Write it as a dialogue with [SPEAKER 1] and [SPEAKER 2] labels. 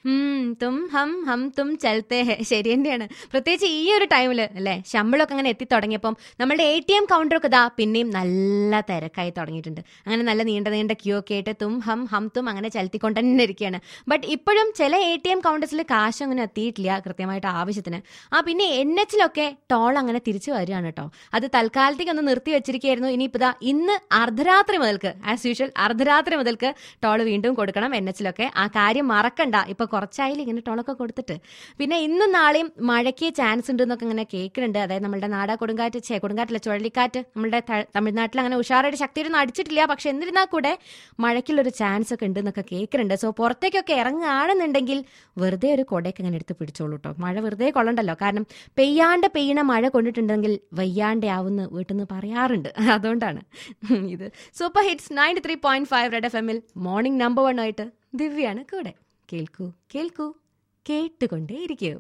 [SPEAKER 1] ഉം, തും ഹം ഹം തും ചലത്തേ ഹെ ശരി തന്നെയാണ് പ്രത്യേകിച്ച് ഈ ഒരു ടൈമിൽ അല്ലേ ശമ്പളമൊക്കെ അങ്ങനെ എത്തി തുടങ്ങിയപ്പം നമ്മുടെ എ ടി എം കൗണ്ടറൊക്കെ ഇതാ പിന്നെയും നല്ല തിരക്കായി തുടങ്ങിയിട്ടുണ്ട് അങ്ങനെ നല്ല നീണ്ട നീണ്ട ക്യൂ ഒക്കെ ആയിട്ട് തും ഹം ഹം തും അങ്ങനെ ചലത്തിക്കൊണ്ട് തന്നെ ഇരിക്കുകയാണ് ബട്ട് ഇപ്പോഴും ചില എ ടി എം കൗണ്ടേഴ്സിൽ കാശ് അങ്ങനെ എത്തിയിട്ടില്ല കൃത്യമായിട്ട് ആവശ്യത്തിന് ആ പിന്നെ എൻ എച്ചിലൊക്കെ ടോൾ അങ്ങനെ തിരിച്ചു വരികയാണ് കേട്ടോ അത് തൽക്കാലത്തേക്ക് ഒന്ന് നിർത്തി വെച്ചിരിക്കുകയായിരുന്നു ഇനിയിപ്പോൾ ഇതാ ഇന്ന് അർദ്ധരാത്രി മുതൽക്ക് ആസ് യൂഷ്വൽ അർദ്ധരാത്രി മുതൽക്ക് ടോൾ വീണ്ടും കൊടുക്കണം എൻ എച്ചിലൊക്കെ ആ കാര്യം മറക്കണ്ട ഇപ്പൊ കുറച്ചായാലും ഇങ്ങനെ ടോളൊക്കെ കൊടുത്തിട്ട് പിന്നെ ഇന്നും നാളെയും മഴയ്ക്ക് ചാൻസ് ഉണ്ട് എന്നൊക്കെ ഇങ്ങനെ കേൾക്കുന്നുണ്ട് അതായത് നമ്മുടെ നാടാ കൊടുങ്കാറ്റ് ചേ കൊടുങ്കാറ്റില്ല ചുഴലിക്കാറ്റ് നമ്മുടെ ത- തമിഴ്നാട്ടിൽ അങ്ങനെ ഉഷാറായിട്ട് ശക്തിയൊന്നും അടിച്ചിട്ടില്ല പക്ഷെ എന്നിരുന്നാൽ കൂടെ മഴയ്ക്കുള്ളൊരു ചാൻസ് ഒക്കെ ഉണ്ട് എന്നൊക്കെ കേൾക്കുന്നുണ്ട് സോ പുറത്തേക്കൊക്കെ ഇറങ്ങുകയാണെന്നുണ്ടെങ്കിൽ വെറുതെ ഒരു കൊടയൊക്കെ ഇങ്ങനെ എടുത്ത് പിടിച്ചോളൂ കേട്ടോ മഴ വെറുതെ കൊള്ളണ്ടല്ലോ കാരണം പെയ്യാണ്ട് പെയ്യണ മഴ കൊണ്ടിട്ടുണ്ടെങ്കിൽ വയ്യാണ്ട് ആവുന്ന വീട്ടിൽ നിന്ന് പറയാറുണ്ട് അതുകൊണ്ടാണ് ഇത് super hits ninety three point five red F എമ്മിൽ മോർണിംഗ് നമ്പർ വൺ ആയിട്ട് ദിവ്യാണ് കൂടെ കേൾക്കൂ കേൾക്കൂ കേട്ടുകൊണ്ടേയിരിക്കൂ